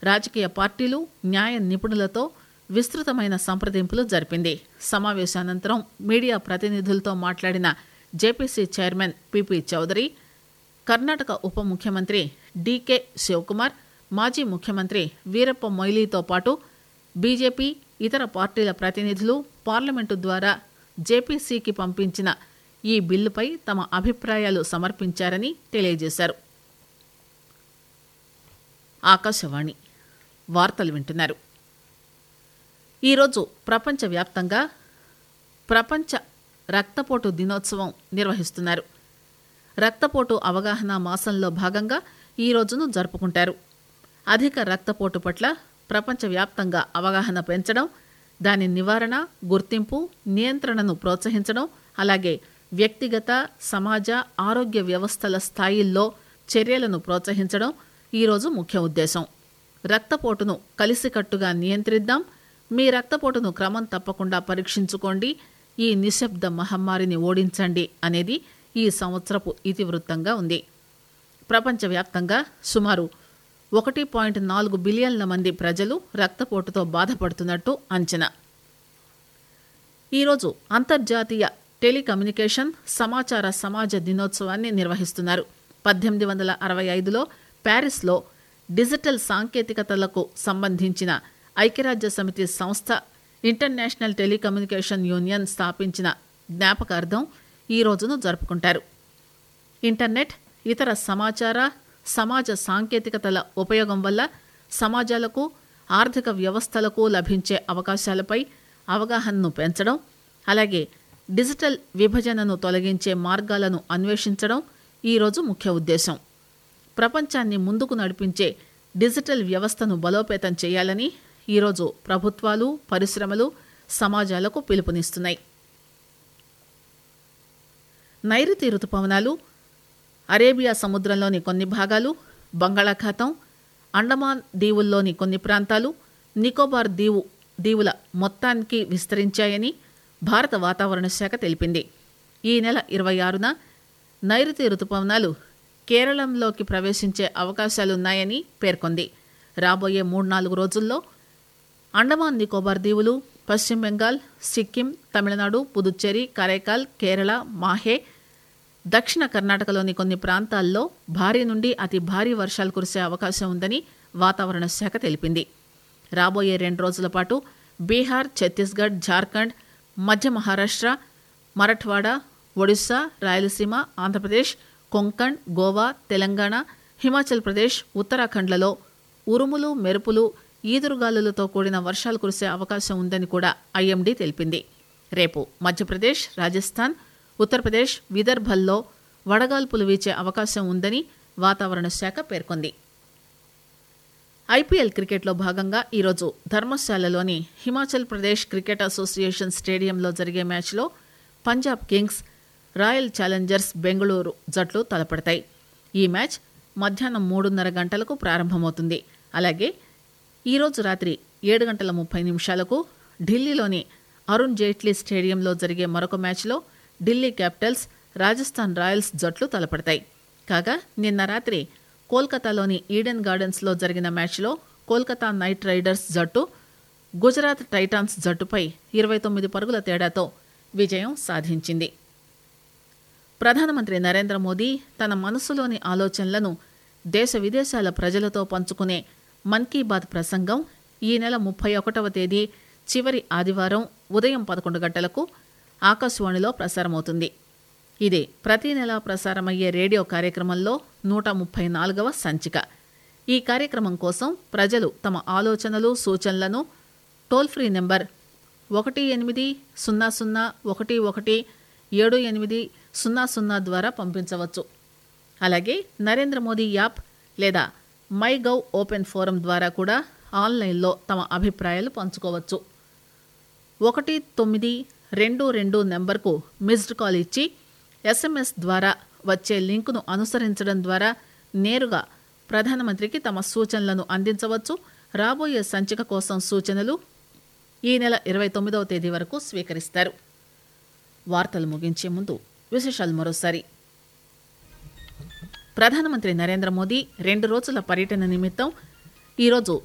రాజకీయ పార్టీలు న్యాయ నిపుణులతో విస్తృతమైన సంప్రదింపులు జరిపింది సమావేశానంతరం మీడియా ప్రతినిధులతో మాట్లాడిన JPC chairman PP Chaudhary Karnataka ఉప ముఖ్యమంత్రి డీకే శివకుమార్ మాజీ ముఖ్యమంత్రి వీరప్ప మొయిలీతో పాటు బీజేపీ ఇతర పార్టీల ప్రతినిధులు పార్లమెంటు ద్వారా జేపీసీకి పంపించిన ఈ బిల్లుపై తమ అభిప్రాయాలు సమర్పించారని తెలియజేశారు ఆకాశవాణి వార్తలు వింటున్నారు ఈరోజు ప్రపంచవ్యాప్తంగా ప్రపంచ రక్తపోటు దినోత్సవం నిర్వహిస్తున్నారు రక్తపోటు అవగాహన మాసంలో భాగంగా ఈ రోజును జరుపుకుంటారు అధిక రక్తపోటు పట్ల ప్రపంచవ్యాప్తంగా అవగాహన పెంచడం దాని నివారణ గుర్తింపు నియంత్రణను ప్రోత్సహించడం అలాగే వ్యక్తిగత సమాజ ఆరోగ్య వ్యవస్థల స్థాయిల్లో చర్యలను ప్రోత్సహించడం ఈరోజు ముఖ్య ఉద్దేశం రక్తపోటును కలిసికట్టుగా నియంత్రిద్దాం మీ రక్తపోటును క్రమం తప్పకుండా పరీక్షించుకోండి ఈ నిశ్శబ్ద మహమ్మారిని ఓడించండి అనేది ఈ సంవత్సరపు ఇతివృత్తంగా ఉంది ప్రపంచవ్యాప్తంగా సుమారు ఒకటి పాయింట్ నాలుగు బిలియన్ల మంది ప్రజలు రక్తపోటుతో బాధపడుతున్నట్టు అంచనా ఈరోజు అంతర్జాతీయ టెలికమ్యూనికేషన్ సమాచార సమాజ దినోత్సవాన్ని నిర్వహిస్తున్నారు పద్దెనిమిది వందల అరవై ఐదులో ప్యారిస్లో డిజిటల్ సాంకేతికతలకు సంబంధించిన ఐక్యరాజ్య సమితి సంస్థ ఇంటర్నేషనల్ టెలికమ్యూనికేషన్ యూనియన్ స్థాపించిన జ్ఞాపకార్థం ఈ రోజును జరుపుకుంటారు ఇంటర్నెట్ ఇతర సమాచార సమాజ సాంకేతికతల ఉపయోగం వల్ల సమాజాలకు ఆర్థిక వ్యవస్థలకు లభించే అవకాశాలపై అవగాహనను పెంచడం అలాగే డిజిటల్ విభజనను తొలగించే మార్గాలను అన్వేషించడం ఈరోజు ముఖ్య ఉద్దేశం ప్రపంచాన్ని ముందుకు నడిపించే డిజిటల్ వ్యవస్థను బలోపేతం చేయాలని ఈరోజు ప్రభుత్వాలు పరిశ్రమలు సమాజాలకు పిలుపునిస్తున్నాయి నైరుతి రుతుపవనాలు అరేబియా సముద్రంలోని కొన్ని భాగాలు బంగాళాఖాతం అండమాన్ దీవుల్లోని కొన్ని ప్రాంతాలు నికోబార్ దీవు దీవుల మొత్తానికి విస్తరించాయని భారత వాతావరణ శాఖ తెలిపింది ఈ నెల ఇరవై ఆరున నైరుతి రుతుపవనాలు కేరళంలోకి ప్రవేశించే అవకాశాలున్నాయని పేర్కొంది రాబోయే మూడు నాలుగు రోజుల్లో అండమాన్ నికోబార్ దీవులు పశ్చిమ బెంగాల్ సిక్కిం తమిళనాడు పుదుచ్చేరి కరైకాల్ కేరళ మాహే దక్షిణ కర్ణాటకలోని కొన్ని ప్రాంతాల్లో భారీ నుండి అతి భారీ వర్షాలు కురిసే అవకాశం ఉందని వాతావరణ శాఖ తెలిపింది రాబోయే రెండు రోజుల పాటు బీహార్ ఛత్తీస్గఢ్ జార్ఖండ్ మధ్య మహారాష్ట్ర మరఠ్వాడా ఒడిశా రాయలసీమ ఆంధ్రప్రదేశ్ కొంకణ్ గోవా తెలంగాణ హిమాచల్ ప్రదేశ్ ఉత్తరాఖండ్లలో ఉరుములు మెరుపులు ఈదురుగాలులతో కూడిన వర్షాలు కురిసే అవకాశం ఉందని కూడా ఐఎండీ తెలిపింది రేపు మధ్యప్రదేశ్ రాజస్థాన్ ఉత్తరప్రదేశ్ విదర్భల్లో వడగాల్పులు వీచే అవకాశం ఉందని వాతావరణ శాఖ పేర్కొంది ఐపీఎల్ క్రికెట్లో భాగంగా ఈరోజు ధర్మశాలలోని హిమాచల్ ప్రదేశ్ క్రికెట్ అసోసియేషన్ స్టేడియంలో జరిగే మ్యాచ్లో Punjab kings royal challengers Bengaluru జట్లు తలపడతాయి ఈ మ్యాచ్ మధ్యాహ్నం మూడున్నర గంటలకు ప్రారంభమవుతుంది అలాగే ఈరోజు రాత్రి ఏడు గంటల ముప్పై నిమిషాలకు ఢిల్లీలోని అరుణ్ జైట్లీ స్టేడియంలో జరిగే మరొక మ్యాచ్లో ఢిల్లీ క్యాపిటల్స్ రాజస్థాన్ రాయల్స్ జట్లు తలపడతాయి కాగా నిన్న రాత్రి కోల్కతాలోని ఈడెన్ గార్డెన్స్లో జరిగిన మ్యాచ్లో కోల్కతా నైట్ రైడర్స్ జట్టు గుజరాత్ టైటాన్స్ జట్టుపై ఇరవై తొమ్మిది పరుగుల తేడాతో విజయం సాధించింది ప్రధానమంత్రి నరేంద్ర మోదీ తన మనసులోని ఆలోచనలను దేశ విదేశాల ప్రజలతో పంచుకునే మన్ కీ బాత్ ప్రసంగం ఈ నెల ముప్పై ఒకటవ తేదీ చివరి ఆదివారం ఉదయం పదకొండు గంటలకు ఆకాశవాణిలో ప్రసారమవుతుంది ఇది ప్రతి నెల ప్రసారమయ్యే రేడియో కార్యక్రమంలో నూట ముప్పై నాలుగవ సంచిక ఈ కార్యక్రమం కోసం ప్రజలు తమ ఆలోచనలు సూచనలను టోల్ ఫ్రీ నెంబర్ ఒకటి ఎనిమిది సున్నా సున్నా ఒకటి ఒకటి ఏడు ఎనిమిది సున్నా సున్నా ద్వారా పంపించవచ్చు అలాగే నరేంద్ర మోదీ యాప్ లేదా మై గవ్ ఓపెన్ ఫోరం ద్వారా కూడా ఆన్లైన్లో తమ అభిప్రాయాలు పంచుకోవచ్చు ఒకటి తొమ్మిది రెండు రెండు నెంబర్కు మిస్డ్ కాల్ ఇచ్చి ఎస్ఎంఎస్ ద్వారా వచ్చే లింకును అనుసరించడం ద్వారా నేరుగా ప్రధానమంత్రికి తమ సూచనలను అందించవచ్చు రాబోయే సంచిక కోసం సూచనలు ఈ నెల ఇరవై తొమ్మిదవ తేదీ వరకు స్వీకరిస్తారు వార్తలు ముగించే ముందు విశేషాలు మరోసారి ప్రధానమంత్రి నరేంద్ర మోదీ రెండు రోజుల పర్యటన నిమిత్తం ఈరోజు